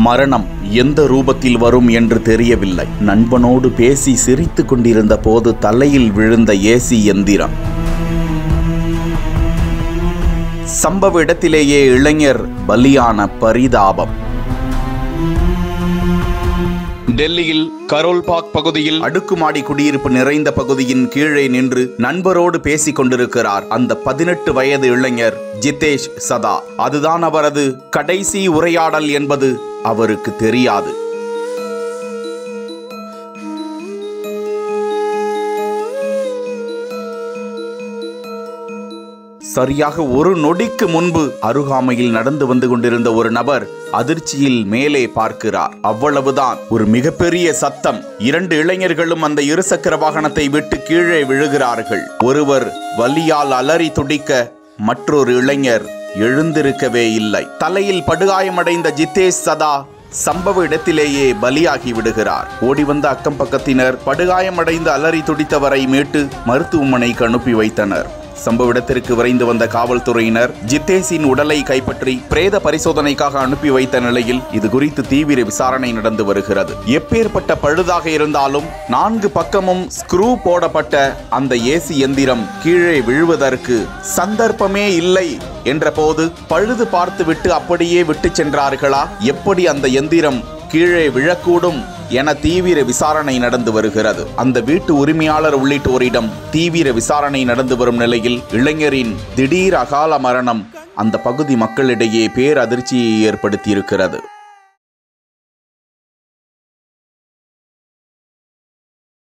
மரணம் எந்த ரூபத்தில் வரும் என்று தெரியவில்லை நண்பனோடு பேசி சிரித்துக் கொண்டிருந்த போது தலையில் விழுந்த ஏசி எந்திரம் சம்பவ இடத்திலேயே இளைஞர் பலியான பரிதாபம் டெல்லியில் கரோல்பாக் பகுதியில் அடுக்குமாடி குடியிருப்பு நிறைந்த பகுதியின் கீழே நின்று நண்பரோடு பேசிக் கொண்டிருக்கிறார் அந்த பதினெட்டு வயது இளைஞர் ஜிதேஷ் சதா அதுதான் அவரது கடைசி உரையாடல் என்பது அவருக்கு தெரியாது சரியாக ஒரு நொடிக்கு முன்பு அருகாமையில் நடந்து வந்து கொண்டிருந்த ஒரு நபர் அதிர்ச்சியில் மேலே பார்க்கிறார் அவ்வளவுதான் ஒரு மிகப்பெரிய சத்தம் இரண்டு இளைஞர்களும் அந்த இருசக்கர வாகனத்தை விட்டு கீழே விழுகிறார்கள் ஒருவர் வலியால் அலறி துடிக்க மற்றொரு இளைஞர் எழுந்திருக்கவே இல்லை தலையில் படுகாயமடைந்த ஜிதேஷ் சதா சம்பவ இடத்திலேயே பலியாகி விடுகிறார் ஓடி வந்த அக்கம் பக்கத்தினர் படுகாயமடைந்த அலறி துடித்தவரை மீட்டு மருத்துவமனைக்கு அனுப்பி வைத்தனர் சம்பவ இடத்திற்கு விரைந்து வந்த காவல்துறையினர் ஜித்தேஷின் உடலை கைப்பற்றி பிரேத பரிசோதனைக்காக அனுப்பி வைத்த நிலையில் இது குறித்து தீவிர விசாரணை நடந்து வருகிறது எப்பேற்பட்ட பழுதாக இருந்தாலும் நான்கு பக்கமும் ஸ்க்ரூ போடப்பட்ட அந்த ஏசி எந்திரம் கீழே விழுவதற்கு சந்தர்ப்பமே இல்லை என்ற போது பழுது பார்த்துவிட்டு அப்படியே விட்டு சென்றார்களா எப்படி அந்த எந்திரம் கீழே விழக்கூடும் என தீவிர விசாரணை நடந்து வருகிறது அந்த வீட்டு உரிமையாளர் உள்ளிட்டோரிடம் தீவிர விசாரணை நடந்து வரும் நிலையில் இளைஞரின் திடீர் அகால மரணம் அந்த பகுதி மக்களிடையே பேரதிர்ச்சியை ஏற்படுத்தியிருக்கிறது